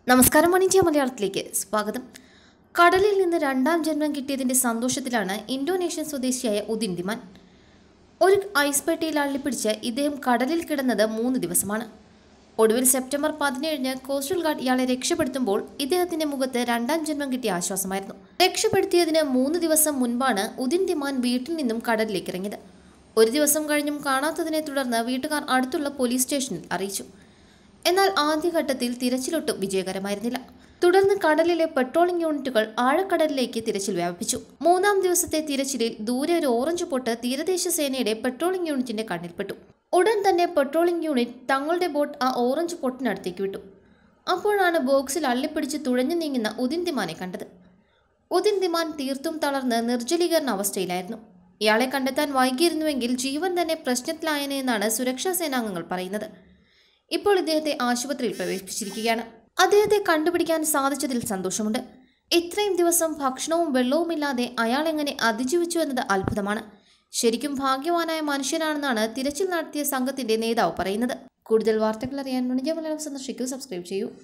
നമസ്കാരം മണിജ്യ മലയാളത്തിലേക്ക് സ്വാഗതം കടലിൽ നിന്ന് രണ്ടാം ജന്മം കിട്ടിയതിന്റെ സന്തോഷത്തിലാണ് ഇന്തോനേഷ്യൻ സ്വദേശിയായ ഉദിൻ ദിമാൻ ഒരു ഐസ് പെട്ടിയിൽ അള്ളിപ്പിടിച്ച് ഇദ്ദേഹം കടലിൽ കിടന്നത് മൂന്ന് ദിവസമാണ് ഒടുവിൽ സെപ്റ്റംബർ പതിനേഴിന് കോസ്റ്റൽ ഗാർഡ് ഇയാളെ രക്ഷപ്പെടുത്തുമ്പോൾ ഇദ്ദേഹത്തിന്റെ മുഖത്ത് രണ്ടാം ജന്മം കിട്ടിയ ആശ്വാസമായിരുന്നു രക്ഷപ്പെടുത്തിയതിന് മൂന്ന് ദിവസം മുൻപാണ് ഉദിൻ ദിമാൻ വീട്ടിൽ നിന്നും കടലിലേക്ക് ഇറങ്ങിയത് ഒരു ദിവസം കഴിഞ്ഞും കാണാത്തതിനെ തുടർന്ന് വീട്ടുകാർ അടുത്തുള്ള പോലീസ് സ്റ്റേഷനിൽ അറിയിച്ചു എന്നാൽ ആദ്യഘട്ടത്തിൽ തിരച്ചിലൊട്ടും വിജയകരമായിരുന്നില്ല തുടർന്ന് കടലിലെ പെട്രോളിംഗ് യൂണിറ്റുകൾ ആഴക്കടലിലേക്ക് തിരച്ചിൽ വ്യാപിപ്പിച്ചു മൂന്നാം ദിവസത്തെ തിരച്ചിലിൽ ദൂരെ ഒരു ഓറഞ്ച് പൊട്ട് തീരദേശ സേനയുടെ പെട്രോളിംഗ് യൂണിറ്റിന്റെ കണ്ണിൽപ്പെട്ടു ഉടൻ തന്നെ പെട്രോളിംഗ് യൂണിറ്റ് തങ്ങളുടെ ബോട്ട് ആ ഓറഞ്ച് പൊട്ടിനടുത്തേക്ക് വിട്ടു അപ്പോഴാണ് ബോക്സിൽ അള്ളിപ്പിടിച്ച് തുഴഞ്ഞു നീങ്ങുന്ന ഉദിൻ ദിമാനെ കണ്ടത് ഉദിൻ ദിമാൻ തീർത്തും തളർന്ന് നിർജ്ജലീകരണ അവസ്ഥയിലായിരുന്നു ഇയാളെ കണ്ടെത്താൻ വൈകിയിരുന്നുവെങ്കിൽ ജീവൻ തന്നെ പ്രശ്നത്തിലായേനെ എന്നാണ് സുരക്ഷാ സേനാംഗങ്ങൾ പറയുന്നത് ഇപ്പോൾ ഇദ്ദേഹത്തെ ആശുപത്രിയിൽ പ്രവേശിപ്പിച്ചിരിക്കുകയാണ് അദ്ദേഹത്തെ കണ്ടുപിടിക്കാൻ സാധിച്ചതിൽ സന്തോഷമുണ്ട് ഇത്രയും ദിവസം ഭക്ഷണവും വെള്ളവുമില്ലാതെ അയാൾ എങ്ങനെ അതിജീവിച്ചു എന്നത് അത്ഭുതമാണ് ശരിക്കും ഭാഗ്യവാനായ മനുഷ്യനാണെന്നാണ് തിരച്ചിൽ നടത്തിയ സംഘത്തിന്റെ നേതാവ് പറയുന്നത് കൂടുതൽ വാർത്തകൾ അറിയാൻ മണിജ മലയാളം സന്ദർശിക്കൂ സബ്സ്ക്രൈബ് ചെയ്യൂ